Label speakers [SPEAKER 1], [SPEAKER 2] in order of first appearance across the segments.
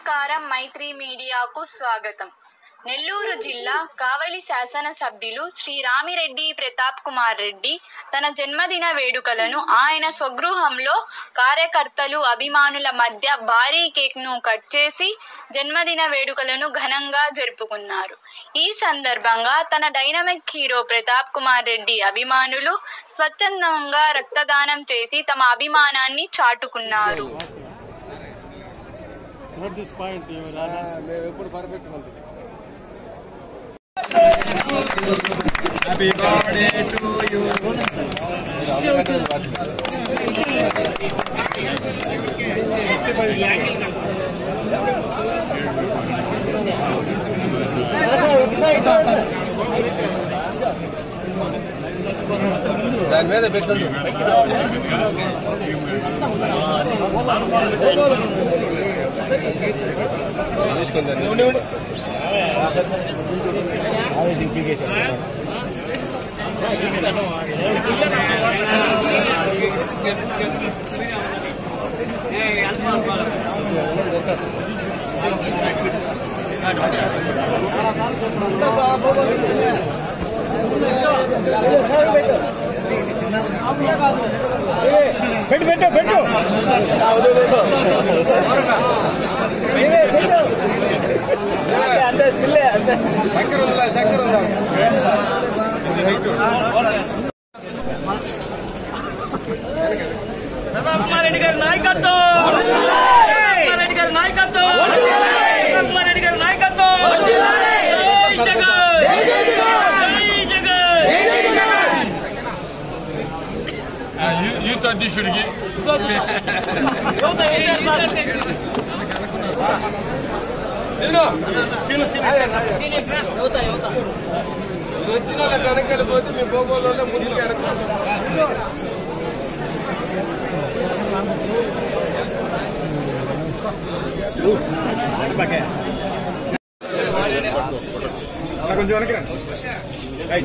[SPEAKER 1] నమస్కారం మైత్రి మీడియాకు స్వాగతం నెల్లూరు జిల్లా కావలి శాసనసభ్యులు శ్రీ రామిరెడ్డి ప్రతాప్ కుమార్ రెడ్డి తన జన్మదిన వేడుకలను ఆయన స్వగృహంలో కార్యకర్తలు అభిమానుల మధ్య భారీ కేక్ను కట్ చేసి జన్మదిన వేడుకలను ఘనంగా జరుపుకున్నారు ఈ సందర్భంగా తన డైనమిక్ హీరో ప్రతాప్ కుమార్ రెడ్డి అభిమానులు స్వచ్ఛందంగా రక్తదానం చేసి తమ అభిమానాన్ని చాటుకున్నారు
[SPEAKER 2] Note this point, you will add.
[SPEAKER 3] మేము ఎప్పుడు పర్ఫెక్ట్ ఉంటుంది దాని మీద పెట్టండి తీసుకుందండి
[SPEAKER 2] పెట్టు పెట్టు పెట్టు అంతే స్టిల్లే అంతే
[SPEAKER 3] చక్కెర ఉందా చక్కెర ఉందా
[SPEAKER 4] ప్రతాప్ కుమార్ రెడ్డి గారి నాయకత్వం ప్రతాప్ కుమార్ రెడ్డి గారి నాయకత్వం ప్రతాప్ కుమార్ రెడ్డి గారి నాయకత్వం జై జగన్ జై జగన్
[SPEAKER 2] యూత్ అధ్యక్షుడికి
[SPEAKER 4] యువత ఏం చేస్తారు? యువత యువత
[SPEAKER 3] ఇది వచ్చిన వాళ్ళ వెనకాల పోతే మీ భూగోళంలో ముందుకు వెనక
[SPEAKER 2] కొంచెం వెనక్కి రండి. రైట్.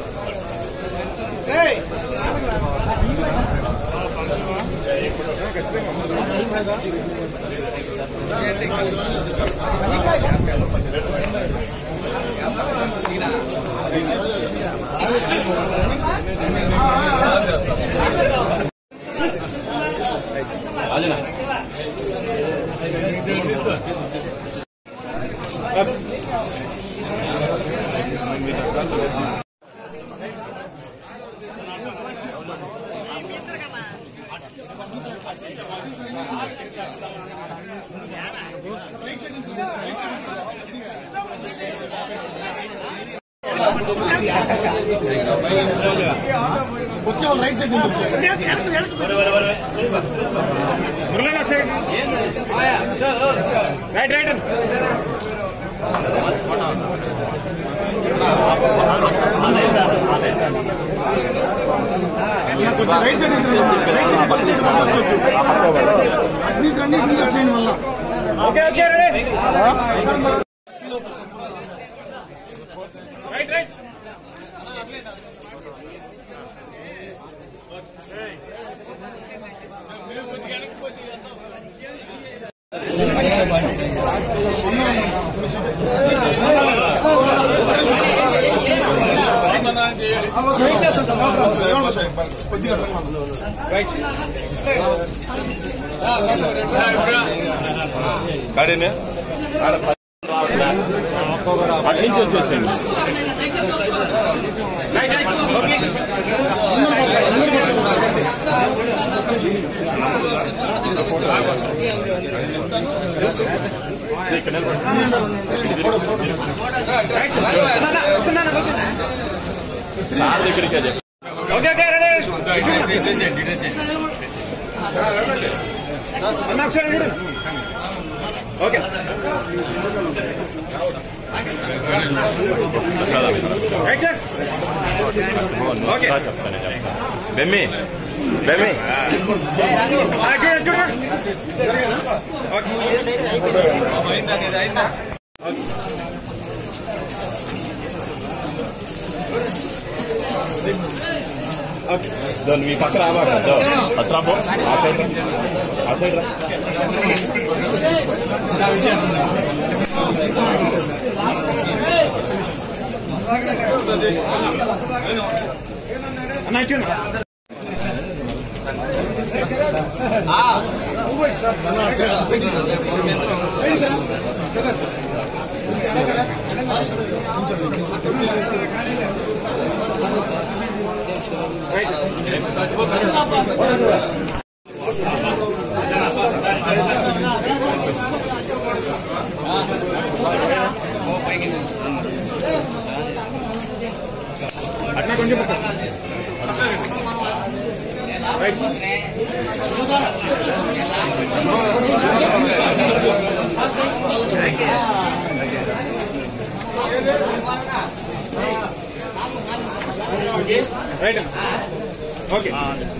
[SPEAKER 2] మురళి ఒకసారి. రైట్ రైట్ అండి. Okay okay ready right right అటు నుంచి వచ్చేసేయండి right right okay okay okay ready అన్న ఒకసారి చూడండి ఓకే రైట్ సార్ ఓకే
[SPEAKER 5] బెమ్మి బెమ్మి
[SPEAKER 2] ఆ, చూడండి చూడండి ఓకే
[SPEAKER 5] దాన్ని మీ పక్కన రామాట అట్రాపో ఆ సైడ్ రా. ఆ సైడ్ రా
[SPEAKER 2] అన్న ఇచ్చిన అట్లా కొంచెం రైట్ రైట్ ఓకే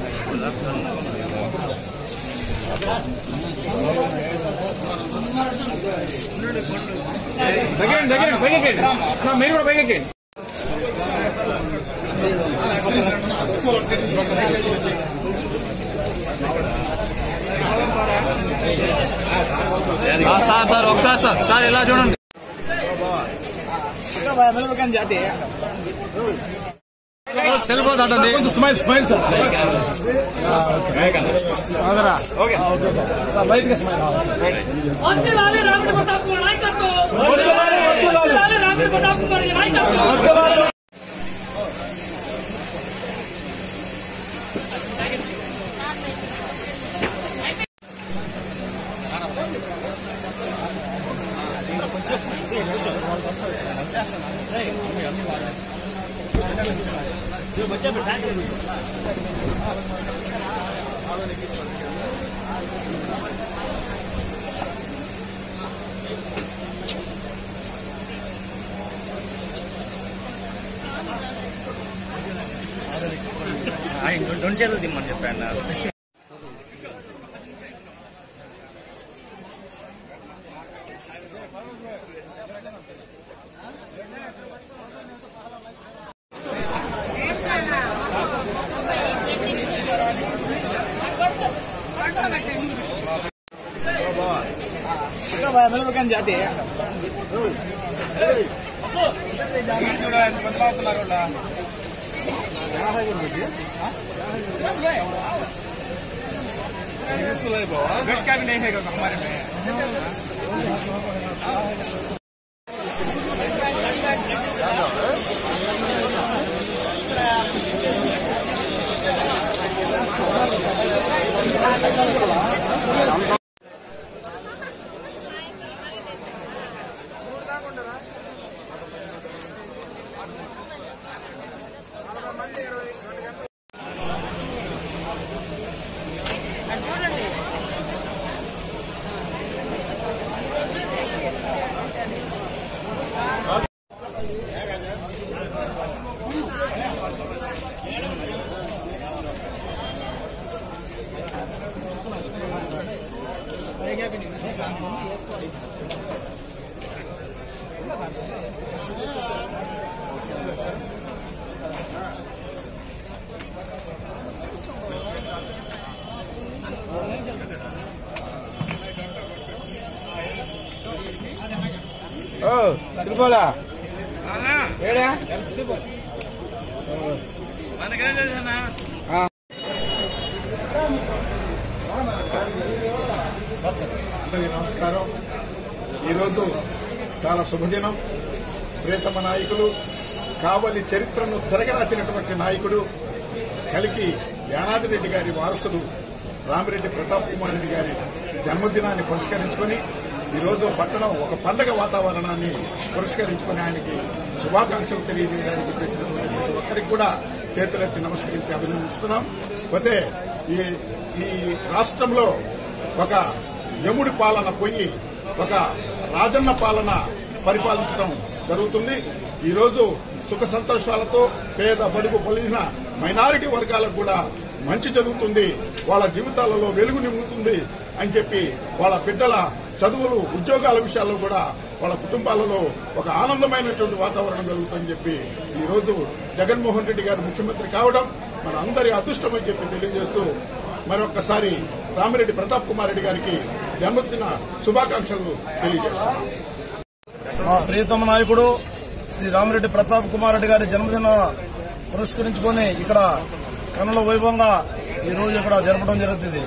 [SPEAKER 2] దగ్గర దగ్గర పైకి మీరు కూడా పైకి
[SPEAKER 3] సార్ సార్ ఒకసారి సార్ సార్ ఇలా చూడండి సెల్ ఫోన్ అంటుంది
[SPEAKER 2] స్మైల్ స్మైల్ సార్
[SPEAKER 4] వర్ధిల్లాలి రాముడి ప్రతాప్ కుమార్ నాయకత్వం వర్ధిల్లాలి రాముడి ప్రతాప్ కుమార్ నాయకత్వం
[SPEAKER 3] రెండు చేతులు తిమ్మని చెప్పాను
[SPEAKER 2] తిరుమల ఏడా
[SPEAKER 3] మనకేం తెలుసన్నా
[SPEAKER 6] అందరికీ నమస్కారం ఈరోజు చాలా శుభదినం ప్రియతమ నాయకులు కావలి చరిత్రను తిరగరాసినటువంటి నాయకుడు కలికి యానాది రెడ్డి గారి వారసుడు రామిరెడ్డి ప్రతాప్ కుమార్ రెడ్డి గారి జన్మదినాన్ని పురస్కరించుకొని ఈరోజు పట్టణం ఒక పండగ వాతావరణాన్ని పురస్కరించుకొని ఆయనకి శుభాకాంక్షలు తెలియజేయడానికి చేసినటువంటి ప్రతి ఒక్కరికి కూడా చేతులెత్తి నమస్కరించి అభినందిస్తున్నాం పోతే ఈ ఈ రాష్ట్రంలో ఒక యముడి పాలన పోయి ఒక రాజన్న పాలన పరిపాలించడం జరుగుతుంది ఈ రోజు సుఖ సంతోషాలతో పేద బడుగు బలిసిన మైనారిటీ వర్గాలకు కూడా మంచి జరుగుతుంది వాళ్ళ జీవితాలలో వెలుగు నింపుతుంది అని చెప్పి వాళ్ళ బిడ్డల చదువులు ఉద్యోగాల విషయాల్లో కూడా వాళ్ళ కుటుంబాలలో ఒక ఆనందమైనటువంటి వాతావరణం జరుగుతుందని చెప్పి ఈ రోజు జగన్మోహన్ రెడ్డి గారు ముఖ్యమంత్రి కావడం మన అందరి అదృష్టమని చెప్పి తెలియజేస్తూ మరొక్కసారి రామిరెడ్డి ప్రతాప్ కుమార్ రెడ్డి గారికి జన్మదిన శుభాకాంక్షలు తెలియజేస్తున్నాం
[SPEAKER 7] మా ప్రియతమ నాయకుడు శ్రీ రామిరెడ్డి ప్రతాప్ కుమార్ రెడ్డి గారి జన్మదిన పురస్కరించుకొని ఇక్కడ కన్నుల వైభవంగా ఈ రోజు ఇక్కడ జరపడం జరుగుతుంది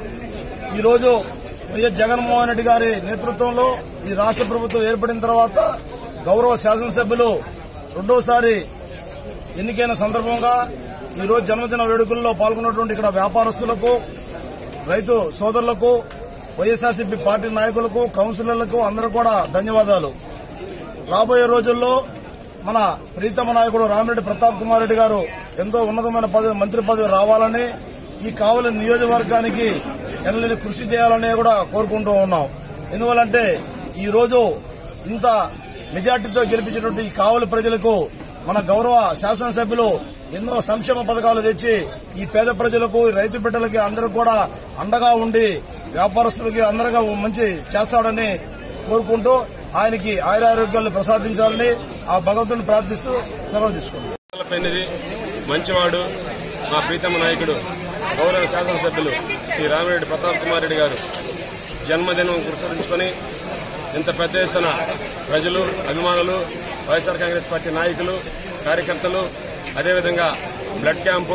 [SPEAKER 7] ఈ రోజు వైఎస్ జగన్మోహన్ రెడ్డి గారి నేతృత్వంలో ఈ రాష్ట్ర ప్రభుత్వం ఏర్పడిన తర్వాత గౌరవ శాసనసభ్యులు రెండోసారి ఎన్నికైన సందర్భంగా ఈ రోజు జన్మదిన వేడుకల్లో పాల్గొన్నటువంటి ఇక్కడ వ్యాపారస్తులకు రైతు సోదరులకు వైఎస్ఆర్సీపీ పార్టీ నాయకులకు కౌన్సిలర్లకు అందరూ కూడా ధన్యవాదాలు రాబోయే రోజుల్లో మన ప్రీతమ నాయకుడు రామిరెడ్డి ప్రతాప్ కుమార్ రెడ్డి గారు ఎంతో ఉన్నతమైన పదవి మంత్రి పదవి రావాలని ఈ కావలి నియోజకవర్గానికి ఎనలేని కృషి చేయాలని కూడా కోరుకుంటూ ఉన్నాం ఎందువల్లంటే ఈ రోజు ఇంత మెజార్టీతో గెలిపించినటువంటి ఈ కావలి ప్రజలకు మన గౌరవ శాసనసభ్యులు ఎన్నో సంక్షేమ పథకాలు తెచ్చి ఈ పేద ప్రజలకు ఈ రైతు బిడ్డలకి అందరూ కూడా అండగా ఉండి వ్యాపారస్తులకి అందరిగా మంచి చేస్తాడని కోరుకుంటూ ఆయనకి ఆయురారోగ్యాలు ప్రసాదించాలని ఆ భగవంతుని ప్రార్థిస్తూ సెలవు తీసుకుంటాం
[SPEAKER 3] పెన్నిది మంచివాడు మా ప్రీతమ నాయకుడు గౌరవ శాసనసభ్యులు శ్రీ రామిరెడ్డి ప్రతాప్ కుమార్ రెడ్డి గారు జన్మదినం పురస్కరించుకొని ఇంత పెద్ద ఎత్తున ప్రజలు అభిమానులు వైఎస్ఆర్ కాంగ్రెస్ పార్టీ నాయకులు కార్యకర్తలు అదేవిధంగా బ్లడ్ క్యాంపు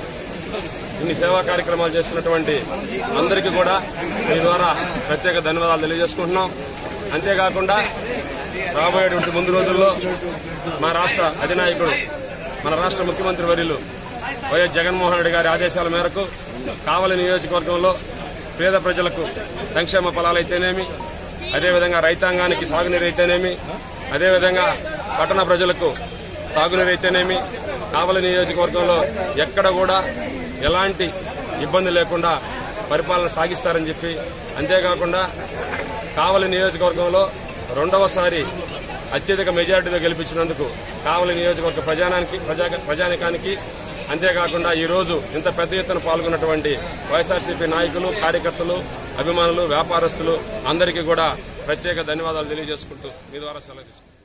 [SPEAKER 3] ఇన్ని సేవా కార్యక్రమాలు చేస్తున్నటువంటి అందరికీ కూడా మీ ద్వారా ప్రత్యేక ధన్యవాదాలు తెలియజేసుకుంటున్నాం అంతేకాకుండా రాబోయేటువంటి ముందు రోజుల్లో మా రాష్ట్ర అధినాయకుడు మన రాష్ట్ర ముఖ్యమంత్రి వర్యులు వైఎస్ జగన్మోహన్ రెడ్డి గారి ఆదేశాల మేరకు కావలి నియోజకవర్గంలో పేద ప్రజలకు సంక్షేమ ఫలాలైతేనేమి అదేవిధంగా రైతాంగానికి సాగునీరు అయితేనేమి అదేవిధంగా పట్టణ ప్రజలకు తాగునీరు అయితేనేమి కావలి నియోజకవర్గంలో ఎక్కడ కూడా ఎలాంటి ఇబ్బంది లేకుండా పరిపాలన సాగిస్తారని చెప్పి అంతేకాకుండా కావలి నియోజకవర్గంలో రెండవసారి అత్యధిక మెజార్టీతో గెలిపించినందుకు కావలి నియోజకవర్గ ప్రజానానికి ప్రజా- ప్రజానికానికి అంతేకాకుండా ఈ రోజు ఇంత పెద్ద ఎత్తున పాల్గొన్నటువంటి వైఎస్ఆర్సీపీ నాయకులు కార్యకర్తలు అభిమానులు వ్యాపారస్తులు అందరికీ కూడా ప్రత్యేక ధన్యవాదాలు తెలియజేసుకుంటూ మీ ద్వారా సెలవు తీసుకుంటాం